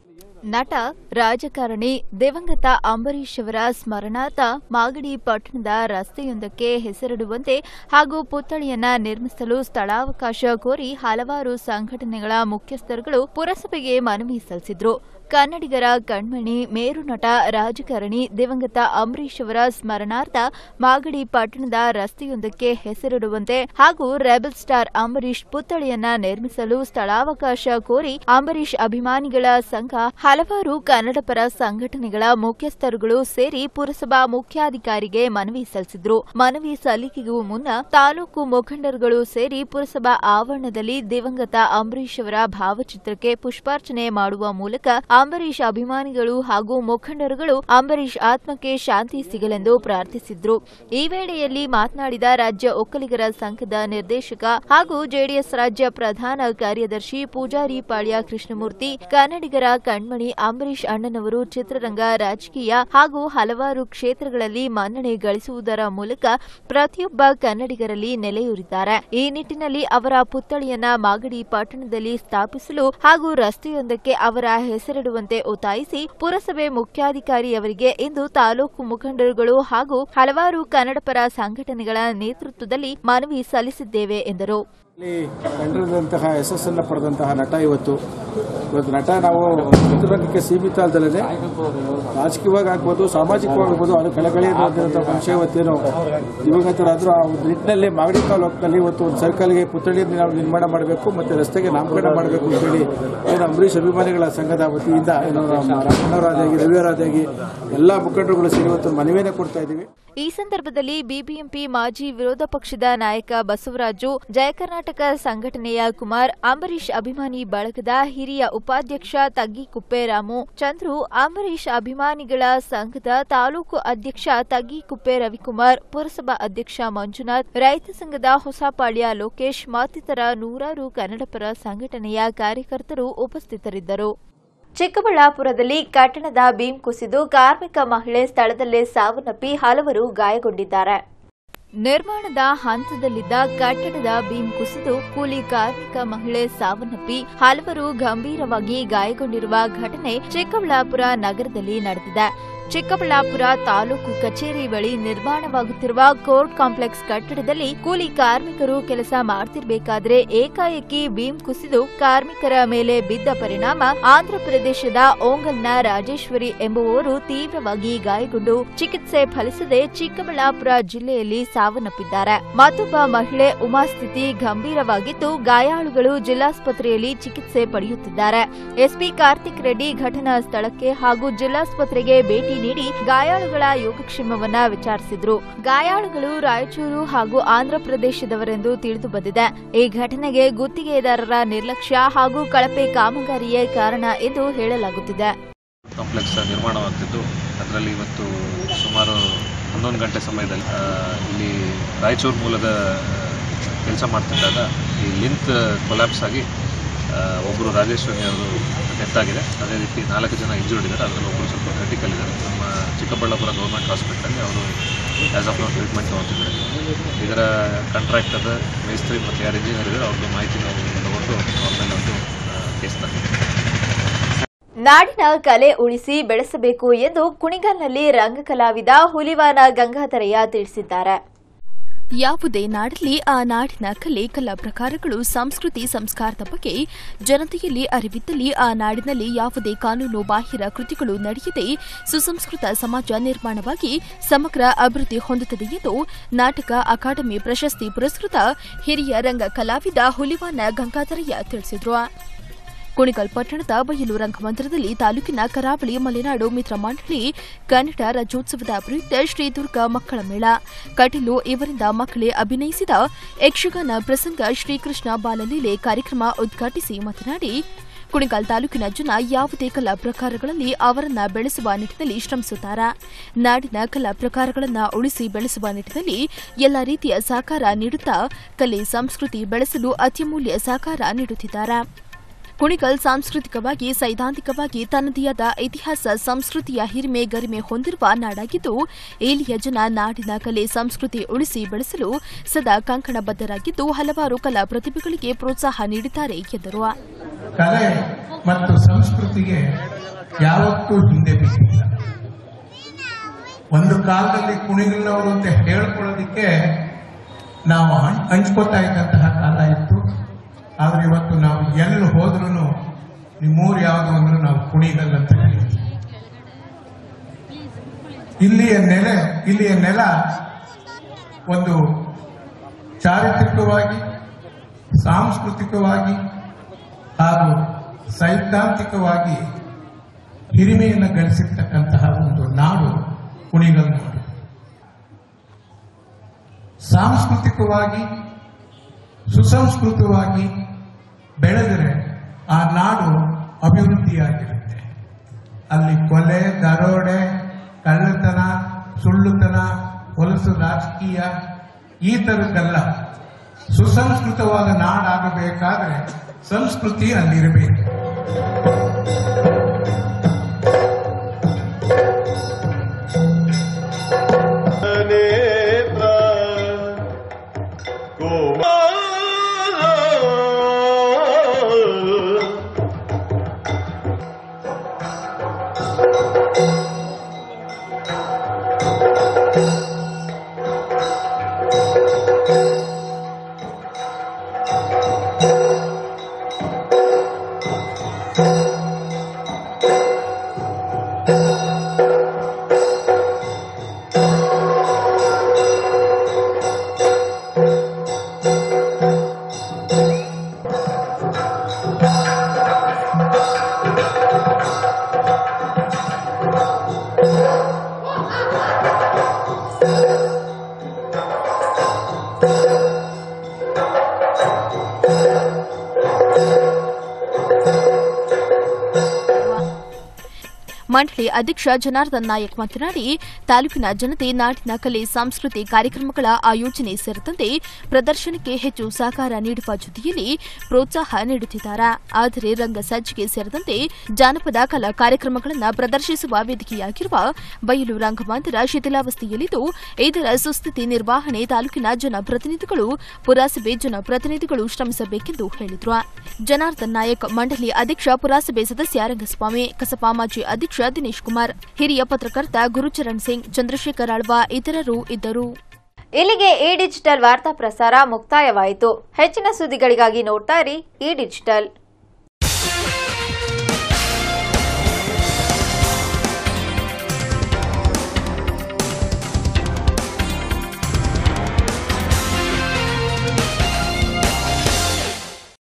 A: ನಟ ರಾಜಕಾರಣಿ ದಿವಂಗತ ಅಂಬರೀಶ್ ಅವರ ಸ್ಮರಣಾರ್ಥ ಮಾಗಡಿ ಪಟ್ಟಣದ ರಸ್ತೆಯೊಂದಕ್ಕೆ ಹೆಸರಿಡುವಂತೆ ಹಾಗೂ ಪುತ್ಥಳಿಯನ್ನ ನಿರ್ಮಿಸಲು ಸ್ಥಳಾವಕಾಶ ಕೋರಿ ಹಲವಾರು ಸಂಘಟನೆಗಳ ಮುಖ್ಯಸ್ಥರುಗಳು ಪುರಸಭೆಗೆ ಮನವಿ ಸಲ್ಲಿಸಿದ್ರು ಕನ್ನಡಿಗರ ಕಣ್ಮಣಿ ಮೇರು ನಟ ರಾಜಕಾರಣಿ ದಿವಂಗತ ಅಂಬರೀಶ್ ಅವರ ಸ್ಮರಣಾರ್ಥ ಮಾಗಡಿ ಪಟ್ಟಣದ ರಸ್ತೆಯೊಂದಕ್ಕೆ ಹೆಸರಿಡುವಂತೆ ಹಾಗೂ ರೆಬಲ್ ಸ್ಟಾರ್ ಅಂಬರೀಶ್ ಪುತ್ಥಳಿಯನ್ನ ನಿರ್ಮಿಸಲು ಸ್ಥಳಾವಕಾಶ ಕೋರಿ ಅಂಬರೀಶ್ ಅಭಿಮಾನಿಗಳ ಸಂಘ ಹಲವಾರು ಕನ್ನಡಪರ ಸಂಘಟನೆಗಳ ಮುಖ್ಯಸ್ಥರುಗಳು ಸೇರಿ ಪುರಸಭಾ ಮುಖ್ಯಾಧಿಕಾರಿಗೆ ಮನವಿ ಸಲ್ಲಿಸಿದ್ರು ಮನವಿ ಸಲ್ಲಿಕೆಗೂ ಮುನ್ನ ತಾಲೂಕು ಮುಖಂಡರುಗಳು ಸೇರಿ ಪುರಸಭಾ ಆವರಣದಲ್ಲಿ ದಿವಂಗತ ಅಂಬರೀಶ್ ಅವರ ಭಾವಚಿತ್ರಕ್ಕೆ ಪುಷ್ಪಾರ್ಚನೆ ಮಾಡುವ ಮೂಲಕ ಅಂಬರೀಶ್ ಅಭಿಮಾನಿಗಳು ಹಾಗೂ ಮುಖಂಡರುಗಳು ಅಂಬರೀಶ್ ಆತ್ಮಕ್ಕೆ ಶಾಂತಿ ಸಿಗಲೆಂದು ಪ್ರಾರ್ಥಿಸಿದ್ರು ಈ ವೇಳೆಯಲ್ಲಿ ಮಾತನಾಡಿದ ರಾಜ್ಯ ಒಕ್ಕಲಿಗರ ಸಂಘದ ನಿರ್ದೇಶಕ ಹಾಗೂ ಜೆಡಿಎಸ್ ರಾಜ್ಯ ಪ್ರಧಾನ ಕಾರ್ಯದರ್ಶಿ ಪೂಜಾರಿ ಪಾಳ್ಯ ಕೃಷ್ಣಮೂರ್ತಿ ಕನ್ನಡಿಗರ ಕಣ್ಮಣಿ ಅಂಬರೀಶ್ ಅಣ್ಣನವರು ಚಿತ್ರರಂಗ ರಾಜಕೀಯ ಹಾಗೂ ಹಲವಾರು ಕ್ಷೇತ್ರಗಳಲ್ಲಿ ಮನ್ನಣೆ ಗಳಿಸುವುದರ ಮೂಲಕ ಪ್ರತಿಯೊಬ್ಬ ಕನ್ನಡಿಗರಲ್ಲಿ ನೆಲೆಯೂರಿದ್ದಾರೆ ಈ ನಿಟ್ಟಿನಲ್ಲಿ ಅವರ ಪುತ್ಥಳಿಯನ್ನ ಮಾಗಡಿ ಪಟ್ಟಣದಲ್ಲಿ ಸ್ಥಾಪಿಸಲು ಹಾಗೂ ರಸ್ತೆಯೊಂದಕ್ಕೆ ಅವರ ಹೆಸರಿಡುವಂತೆ ಒತ್ತಾಯಿಸಿ ಪುರಸಭೆ ಮುಖ್ಯಾಧಿಕಾರಿಯವರಿಗೆ ಇಂದು ತಾಲೂಕು ಮುಖಂಡರುಗಳು ಹಾಗೂ ಹಲವಾರು ಕನ್ನಡಪರ ಸಂಘಟನೆಗಳ ನೇತೃತ್ವದಲ್ಲಿ ಮನವಿ ಸಲ್ಲಿಸಿದ್ದೇವೆ ಎಂದರು
H: ಇಲ್ಲಿ ಕಂಡಿರುವಂತಹ ಯಶಸ್ಸನ್ನು ಪಡೆದಂತಹ ನಟ ಇವತ್ತು ಇವತ್ತು ನಟ ನಾವು ಚಿತ್ರರಂಗಕ್ಕೆ ಸೀಮಿತ ಅಲ್ಲದಲ್ಲದೆ ರಾಜಕೀಯವಾಗಿ ಆಗ್ಬೋದು ಸಾಮಾಜಿಕವಾಗಿ ಆಗ್ಬೋದು ಅದು ಕಳಕಳಿ ಅನ್ನುವಂಥ ಮನುಷ್ಯ ಇವತ್ತೇನು ದಿವಂಗತರಾದರೂ ಆ ಒಂದು ನಿಟ್ಟಿನಲ್ಲಿ ಮಾಗಡಿ ತಾಲೂಕಿನಲ್ಲಿ ಇವತ್ತು ಒಂದು ಸರ್ಕಲ್ಗೆ ಪುತ್ಥಳಿಯನ್ನು ನಾವು ನಿರ್ಮಾಣ ಮಾಡಬೇಕು ಮತ್ತು ರಸ್ತೆಗೆ ನಾಮಕರಣ ಮಾಡಬೇಕು ಅಂತೇಳಿ ಏನು ಅಂಬರೀಷ್ ಅಭಿಮಾನಿಗಳ ಸಂಘದ ವತಿಯಿಂದ ಏನು ನಮ್ಮ ರಾಮಣ್ಣವರಾದಾಗಿ ರವಿಯವರಾದಾಗಿ ಎಲ್ಲ ಮುಖಂಡರುಗಳು ಸೇರಿ ಇವತ್ತು ಮನವಿಯನ್ನು ಕೊಡ್ತಾ ಇದ್ದೀವಿ
A: ಈ ಸಂದರ್ಭದಲ್ಲಿ ಬಿಬಿಎಂಪಿ ಮಾಜಿ ವಿರೋಧ ಪಕ್ಷದ ನಾಯಕ ಬಸವರಾಜು ಜಯ ಕರ್ನಾಟಕ ಸಂಘಟನೆಯ ಕುಮಾರ್ ಅಂಬರೀಶ್ ಅಭಿಮಾನಿ ಬಳಗದ ಹಿರಿಯ ಉಪಾಧ್ಯಕ್ಷ ತಗ್ಗಿಕುಪ್ಪೆ ರಾಮು ಚಂದ್ರು ಅಂಬರೀಶ್ ಅಭಿಮಾನಿಗಳ ಸಂಘದ ತಾಲೂಕು ಅಧ್ಯಕ್ಷ ತಗ್ಗಿಕುಪ್ಪೆ ರವಿಕುಮಾರ್ ಪುರಸಭಾ ಅಧ್ಯಕ್ಷ ಮಂಜುನಾಥ್ ರೈತ ಸಂಘದ ಹೊಸಪಾಳ್ಯ ಲೋಕೇಶ್ ಮತ್ತಿತರ ನೂರಾರು ಕನ್ನಡಪರ ಸಂಘಟನೆಯ ಕಾರ್ಯಕರ್ತರು ಉಪಸ್ಥಿತರಿದ್ದರು ಚಿಕ್ಕಬಳ್ಳಾಪುರದಲ್ಲಿ ಕಟ್ಟಡದ ಬೀಮ್ ಕುಸಿದು ಕಾರ್ಮಿಕ ಮಹಿಳೆ ಸ್ಥಳದಲ್ಲೇ ಸಾವನ್ನಪ್ಪಿ ಹಲವರು ಗಾಯಗೊಂಡಿದ್ದಾರೆ ನಿರ್ಮಾಣದ ಹಂತದಲ್ಲಿದ್ದ ಕಟ್ಟಡದ ಬೀಮ್ ಕುಸಿದು ಕೂಲಿ ಕಾರ್ಮಿಕ ಮಹಿಳೆ ಸಾವನ್ನಪ್ಪಿ ಹಲವರು ಗಂಭೀರವಾಗಿ ಗಾಯಗೊಂಡಿರುವ ಘಟನೆ ಚಿಕ್ಕಬಳ್ಳಾಪುರ ನಗರದಲ್ಲಿ ನಡೆದಿದೆ ಚಿಕ್ಕಬಳ್ಳಾಪುರ ತಾಲೂಕು ಕಚೇರಿ ಬಳಿ ನಿರ್ಮಾಣವಾಗುತ್ತಿರುವ ಕೋರ್ಟ್ ಕಾಂಪ್ಲೆಕ್ಸ್ ಕಟ್ಟಡದಲ್ಲಿ ಕೂಲಿ ಕಾರ್ಮಿಕರು ಕೆಲಸ ಮಾಡ್ತಿರ್ಬೇಕಾದ್ರೆ ಏಕಾಏಕಿ ಬೀಮ್ ಕುಸಿದು ಕಾರ್ಮಿಕರ ಮೇಲೆ ಬಿದ್ದ ಪರಿಣಾಮ ಆಂಧ್ರಪ್ರದೇಶದ ಓಂಗಲ್ನ ರಾಜೇಶ್ವರಿ ಎಂಬುವವರು ತೀವ್ರವಾಗಿ ಗಾಯಗೊಂಡು ಚಿಕಿತ್ಸೆ ಫಲಿಸದೆ ಚಿಕ್ಕಬಳ್ಳಾಪುರ ಜಿಲ್ಲೆಯಲ್ಲಿ ಸಾವನ್ನಪ್ಪಿದ್ದಾರೆ ಮತ್ತೊಬ್ಬ ಮಹಿಳೆ ಉಮಾ ಸ್ಥಿತಿ ಗಂಭೀರವಾಗಿದ್ದು ಗಾಯಾಳುಗಳು ಜಿಲ್ಲಾಸ್ಪತ್ರೆಯಲ್ಲಿ ಚಿಕಿತ್ಸೆ ಪಡೆಯುತ್ತಿದ್ದಾರೆ ಎಸ್ಪಿ ಕಾರ್ತಿಕ್ ರೆಡ್ಡಿ ಘಟನಾ ಸ್ಥಳಕ್ಕೆ ಹಾಗೂ ಜಿಲ್ಲಾಸ್ಪತ್ರೆಗೆ ಭೇಟಿ ನೀಡಿ ಗಾಯಾಳುಗಳ ಯೋಗಕ್ಷೇಮವನ್ನ ವಿಚಾರಿಸಿದ್ರು ಗಾಯಾಳುಗಳು ರಾಯಚೂರು ಹಾಗೂ ಆಂಧ್ರಪ್ರದೇಶದವರೆಂದು ತಿಳಿದು ಬಂದಿದೆ ಈ ಘಟನೆಗೆ ಗುತ್ತಿಗೆದಾರರ ನಿರ್ಲಕ್ಷ್ಯ ಹಾಗೂ ಕಳಪೆ ಕಾಮಗಾರಿಯೇ ಕಾರಣ ಎಂದು ಹೇಳಲಾಗುತ್ತಿದೆ
I: ಕಾಂಪ್ಲೆಕ್ಸ್ ನಿರ್ಮಾಣವಾಗ್ತಿದ್ದು ಅದರಲ್ಲಿ ಇವತ್ತು ಸುಮಾರು ಹನ್ನೊಂದು ಗಂಟೆ ಸಮಯದಲ್ಲಿ ಆ, ಇಲ್ಲಿ ರಾಯಚೂರು ಮೂಲದ ಕೆಲಸ ಮಾಡ್ತಿದ್ದಾಗ ಈ ಲಿಂತ್ ಕೊಲ್ಯಾಪ್ಸ್ ಆಗಿ ಆ, ಒಬ್ಬರು ರಾಜೇಶ್ವರಿ ಅವರು ಡೆತ್ ಆಗಿದೆ ಅದೇ ರೀತಿ ನಾಲ್ಕು ಜನ ಇಂಜೂರ್ಡ್ ಇದ್ದಾರೆ ಅದರಲ್ಲಿ ಒಬ್ಬರು ಸ್ವಲ್ಪ ಕ್ರಿಟಿಕಲ್ ಇದ್ದಾರೆ ನಮ್ಮ ಚಿಕ್ಕಬಳ್ಳಾಪುರ ಗೌರ್ಮೆಂಟ್ ಹಾಸ್ಪಿಟಲಲ್ಲಿ ಅವರು ಆ್ಯಸ್ ಆಫ್ ನೌ ಟ್ರೀಟ್ಮೆಂಟ್ ತೊಗೊತಿದ್ದಾರೆ ಇದರ ಕಾಂಟ್ರಾಕ್ಟರ್ ಮೇಸ್ತ್ರಿ ಮತ್ತು ಯಾರು ಇಂಜಿನಿಯರ್ ಇದ್ದಾರೆ ಅವ್ರದ್ದು ಮಾಹಿತಿ ನಾವು ತಗೊಂಡು ಅವ್ರ ಮೇಲೆ ಒಂದು ಕೇಸ್ ತಂದಿದ್ದೀವಿ
A: ನಾಡಿನ ಕಲೆ ಉಳಿಸಿ ಬೆಳೆಸಬೇಕು ಎಂದು ಕುಣಿಗಲ್ನಲ್ಲಿ ರಂಗಕಲಾವಿದ ಹುಲಿವಾನ ಗಂಗಾಧರಯ್ಯ ತಿಳಿಸಿದ್ದಾರೆ
C: ಯಾವುದೇ ನಾಡಲ್ಲಿ ಆ ನಾಡಿನ ಕಲೆ ಕಲಾ ಪ್ರಕಾರಗಳು ಸಂಸ್ಕೃತಿ ಸಂಸ್ಕಾರದ ಬಗ್ಗೆ ಜನತೆಯಲ್ಲಿ ಅರಿವಿದ್ದಲ್ಲಿ ಆ ನಾಡಿನಲ್ಲಿ ಯಾವುದೇ ಕಾನೂನು ಬಾಹಿರ ಕೃತಿಗಳು ನಡೆಯದೆ ಸುಸಂಸ್ಕೃತ ಸಮಾಜ ನಿರ್ಮಾಣವಾಗಿ ಸಮಗ್ರ ಅಭಿವೃದ್ಧಿ ಹೊಂದುತ್ತದೆ ಎಂದು ನಾಟಕ ಅಕಾಡೆಮಿ ಪ್ರಶಸ್ತಿ ಪುರಸ್ಕೃತ ಹಿರಿಯ ರಂಗ ಕಲಾವಿದ ಹುಲಿವಾನ ಗಂಗಾಧರಯ್ಯ ತಿಳಿಸಿದರು ಕುಣಿಗಲ್ ಪಟ್ಟಣದ ಬಯಲು ರಂಗಮಂದಿರದಲ್ಲಿ ತಾಲೂಕಿನ ಕರಾವಳಿ ಮಲೆನಾಡು ಮಿತ್ರ ಮಂಡಳಿ ಕನ್ನಡ ರಾಜ್ಯೋತ್ಸವದ ಪ್ರಯುಕ್ತ ಶ್ರೀ ದುರ್ಗಾ ಮಕ್ಕಳ ಮೇಳ ಕಟೀಲು ಇವರಿಂದ ಮಕ್ಕಳೇ ಅಭಿನಯಿಸಿದ ಯಕ್ಷಗಾನ ಪ್ರಸಂಗ ಶ್ರೀಕೃಷ್ಣ ಬಾಲಲೀಲೆ ಕಾರ್ಯಕ್ರಮ ಉದ್ಘಾಟಿಸಿ ಮಾತನಾಡಿ ಕುಣಿಗಲ್ ತಾಲೂಕಿನ ಜನ ಯಾವುದೇ ಕಲಾ ಪ್ರಕಾರಗಳಲ್ಲಿ ಅವರನ್ನ ಬೆಳೆಸುವ ನಿಟ್ಟಿನಲ್ಲಿ ಶ್ರಮಿಸುತ್ತಾರೆ ನಾಡಿನ ಕಲಾ ಪ್ರಕಾರಗಳನ್ನು ಉಳಿಸಿ ಬೆಳೆಸುವ ನಿಟ್ಟಿನಲ್ಲಿ ಎಲ್ಲ ರೀತಿಯ ಸಹಕಾರ ನೀಡುತ್ತಾ ಕಲೆ ಸಂಸ್ಕೃತಿ ಬೆಳೆಸಲು ಅತ್ಯಮೂಲ್ಯ ಸಹಕಾರ ನೀಡುತ್ತಿದ್ದಾರೆ ಕುಣಿಗಲ್ ಸಾಂಸ್ಕೃತಿಕವಾಗಿ ಸೈದ್ಧಾಂತಿಕವಾಗಿ ತನ್ನದೇ ಆದ ಇತಿಹಾಸ ಸಂಸ್ಕೃತಿಯ ಹಿರಿಮೆ ಗರಿಮೆ ಹೊಂದಿರುವ ನಾಡಾಗಿದ್ದು ಇಲ್ಲಿಯ ಜನ ನಾಡಿನ ಕಲೆ ಸಂಸ್ಕೃತಿ ಉಳಿಸಿ ಬೆಳೆಸಲು ಸದಾ ಕಂಕಣಬದ್ಧರಾಗಿದ್ದು ಹಲವಾರು ಕಲಾ ಪ್ರತಿಭೆಗಳಿಗೆ ಪ್ರೋತ್ಸಾಹ ನೀಡಿದ್ದಾರೆ ಎಂದರು
J: ಕಲೆ ಮತ್ತು ಸಂಸ್ಕೃತಿಗೆ ಯಾವತ್ತೂ ಹಿಂದೆ ಬಿದ್ದಿಲ್ಲ ಒಂದು ಕಾಲದಲ್ಲಿ ಕುಣಿಗಲ್ನವರು ಅಂತ ಹೇಳ್ಕೊಳ್ಳೋದಿಕ್ಕೆ ನಾವು ಹಂಚ್- ಹಂಚ್ಕೋತಾ ಇದ್ದಂತಹ ಕಾಲ ಇತ್ತು ಆದ್ರೆ ಇವತ್ತು ನಾವು ಎಲ್ಲಿ ಹೋದ್ರೂ ನಿಮ್ಮೂರು ಯಾವುದು ಅಂದ್ರೂ ನಾವು ಕುಣಿಗಲ್ ಅಂತ ಹೇಳ್ತೀವಿ ಇಲ್ಲಿಯ ನೆಲೆ ಇಲ್ಲಿಯ ನೆಲ ಒಂದು ಚಾರಿತ್ರಿಕವಾಗಿ ಸಾಂಸ್ಕೃತಿಕವಾಗಿ ಹಾಗೂ ಸೈದ್ಧಾಂತಿಕವಾಗಿ ಹಿರಿಮೆಯನ್ನು ಗಳಿಸಿರ್ತಕ್ಕಂತಹ ಒಂದು ನಾಡು ಕುಣಿಗಲ್ ನಾಡು ಸಾಂಸ್ಕೃತಿಕವಾಗಿ ಸುಸಂಸ್ಕೃತವಾಗಿ ಬೆಳೆದರೆ ಆ ನಾಡು ಅಭಿವೃದ್ಧಿಯಾಗಿರುತ್ತೆ ಅಲ್ಲಿ ಕೊಲೆ ದರೋಡೆ ಕಳ್ಳತನ ಸುಳ್ಳುತನ ಹೊಲಸು ರಾಜಕೀಯ ಈ ಥರದ್ದೆಲ್ಲ ಸುಸಂಸ್ಕೃತವಾದ ನಾಡಾಗಬೇಕಾದ್ರೆ ಸಂಸ್ಕೃತಿ ಅಲ್ಲಿರಬೇಕು
C: ಮಂಡಳಿ ಅಧ್ಯಕ್ಷ ಜನಾರ್ದನ್ ನಾಯಕ್ ಮಾತನಾಡಿ ತಾಲೂಕಿನ ಜನತೆ ನಾಡಿನ ಕಲೆ ಸಂಸ್ಕೃತಿ ಕಾರ್ಯಕ್ರಮಗಳ ಆಯೋಜನೆ ಸೇರಿದಂತೆ ಪ್ರದರ್ಶನಕ್ಕೆ ಹೆಚ್ಚು ಸಹಕಾರ ನೀಡುವ ಜೊತೆಯಲ್ಲಿ ಪ್ರೋತ್ಸಾಹ ನೀಡುತ್ತಿದ್ದಾರೆ ಆದರೆ ರಂಗ ಸಜ್ಜಿಗೆ ಸೇರಿದಂತೆ ಜಾನಪದ ಕಲಾ ಕಾರ್ಯಕ್ರಮಗಳನ್ನು ಪ್ರದರ್ಶಿಸುವ ವೇದಿಕೆಯಾಗಿರುವ ಬಯಲು ರಂಗಮಂದಿರ ಶಿಥಿಲಾವಸ್ಥೆಯಲ್ಲಿದ್ದು ಇದರ ಸುಸ್ಥಿತಿ ನಿರ್ವಹಣೆ ತಾಲೂಕಿನ ಜನಪ್ರತಿನಿಧಿಗಳು ಪುರಸಭೆ ಜನಪ್ರತಿನಿಧಿಗಳು ಶ್ರಮಿಸಬೇಕೆಂದು ಹೇಳಿದರು ಜನಾರ್ದನ್ ನಾಯಕ್ ಮಂಡಳಿ ಅಧ್ಯಕ್ಷ ಪುರಸಭೆ ಸದಸ್ಯ ರಂಗಸ್ವಾಮಿ ಕಸಪಾ ಮಾಜಿ ಅಧ್ಯಕ್ಷ ದಿನೇಶ್ ಕುಮಾರ್ ಹಿರಿಯ ಪತ್ರಕರ್ತ ಗುರುಚರಣ್ ಸಿಂಗ್ ಚಂದ್ರಶೇಖರ್ ಆಳ್ವ ಇತರರು ಇದ್ದರು
A: ಇಲ್ಲಿಗೆ ಈ ಡಿಜಿಟಲ್ ವಾರ್ತಾ ಪ್ರಸಾರ ಮುಕ್ತಾಯವಾಯಿತು ಹೆಚ್ಚಿನ ಸುದ್ದಿಗಳಿಗಾಗಿ ನೋಡ್ತಾ ಇರಿ ಈ ಡಿಜಿಟಲ್